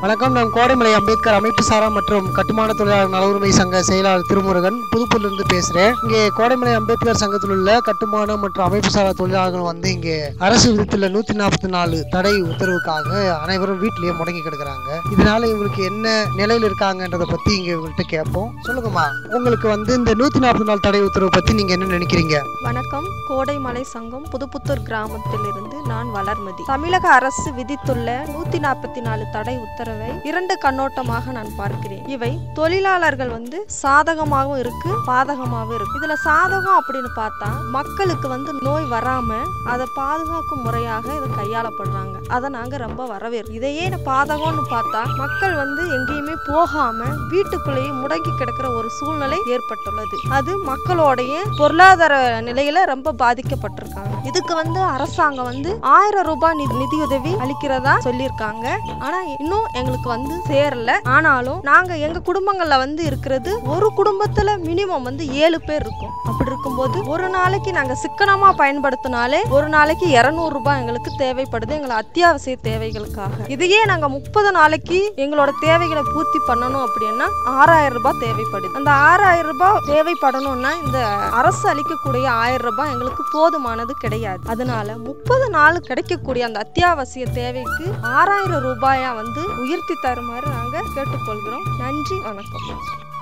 வணக்கம் நான் கோடைமலை அம்பேத்கர் அமைப்பு சாரா மற்றும் கட்டுமான தொழிலாளர் நல உரிமை சங்க செயலாளர் திருமுருகன் புதுப்பூர்லேருந்து பேசுகிறேன் இங்கே கோடைமலை அம்பேத்கர் சங்கத்தில் உள்ள கட்டுமான மற்றும் அமைப்பு சாரா தொழிலாளர்கள் வந்து இங்கே அரசு விதித்துள்ள நூற்றி நாற்பத்தி நாலு தடை உத்தரவுக்காக அனைவரும் வீட்டிலேயே முடங்கி கிடக்குறாங்க இதனால இவங்களுக்கு என்ன நிலையில் இருக்காங்கன்றதை பற்றி இங்கே இவங்கள்ட்ட கேட்போம் சொல்லுங்கம்மா உங்களுக்கு வந்து இந்த நூற்றி நாற்பத்தி நாலு தடை உத்தரவு பற்றி நீங்கள் என்ன நினைக்கிறீங்க வணக்கம் கோடைமலை சங்கம் புதுப்புத்தூர் கிராமத்திலிருந்து நான் வளர்மதி தமிழக அரசு விதித்துள்ள நூத்தி நாற்பத்தி நாலு தடை உத்தரவை இரண்டு கண்ணோட்டமாக நான் பார்க்கிறேன் இவை தொழிலாளர்கள் வந்து சாதகமாகவும் இருக்கு பாதகமாகவும் இருக்கு இதுல சாதகம் அப்படின்னு பார்த்தா மக்களுக்கு வந்து நோய் வராம அதை பாதுகாக்கும் முறையாக இது கையாளப்படுறாங்க அதை நாங்க ரொம்ப வரவேற்கிறோம் இதையே பாதகம்னு பார்த்தா மக்கள் வந்து எங்கேயுமே போகாம வீட்டுக்குள்ளேயே முடங்கி கிடக்கிற ஒரு சூழ்நிலை ஏற்பட்டுள்ளது அது மக்களோடைய பொருளாதார நிலையில ரொம்ப பாதிக்கப்பட்டிருக்காங்க இதுக்கு வந்து அரசாங்கம் வந்து ஆயிரம் ரூபாய் நிதி நிதியுதவி அளிக்கிறதா சொல்லியிருக்காங்க ஆனா இன்னும் எங்களுக்கு வந்து சேரல ஆனாலும் நாங்க எங்க குடும்பங்கள்ல வந்து இருக்கிறது ஒரு குடும்பத்துல மினிமம் வந்து ஏழு பேர் இருக்கும் அப்படி இருக்கும்போது ஒரு நாளைக்கு நாங்க சிக்கனமா பயன்படுத்தினாலே ஒரு நாளைக்கு இருநூறு ரூபாய் எங்களுக்கு தேவைப்படுது எங்களை அத்தியாவசிய தேவைகளுக்காக இதையே நாங்க முப்பது நாளைக்கு எங்களோட தேவைகளை பூர்த்தி பண்ணணும் அப்படின்னா ஆறாயிரம் ரூபாய் தேவைப்படுது அந்த ஆறாயிரம் ரூபாய் தேவைப்படணும்னா இந்த அரசு அளிக்கக்கூடிய ஆயிரம் ரூபாய் எங்களுக்கு போதுமானது கிடையாது அதனால முப்பது நாள் கிடைக்கக்கூடிய அந்த அத்தியாவசிய தேவைக்கு ஆறாயிரம் ரூபாயா வந்து உயர்த்தி தருமாறு நாங்க கேட்டுக்கொள்கிறோம் நன்றி வணக்கம்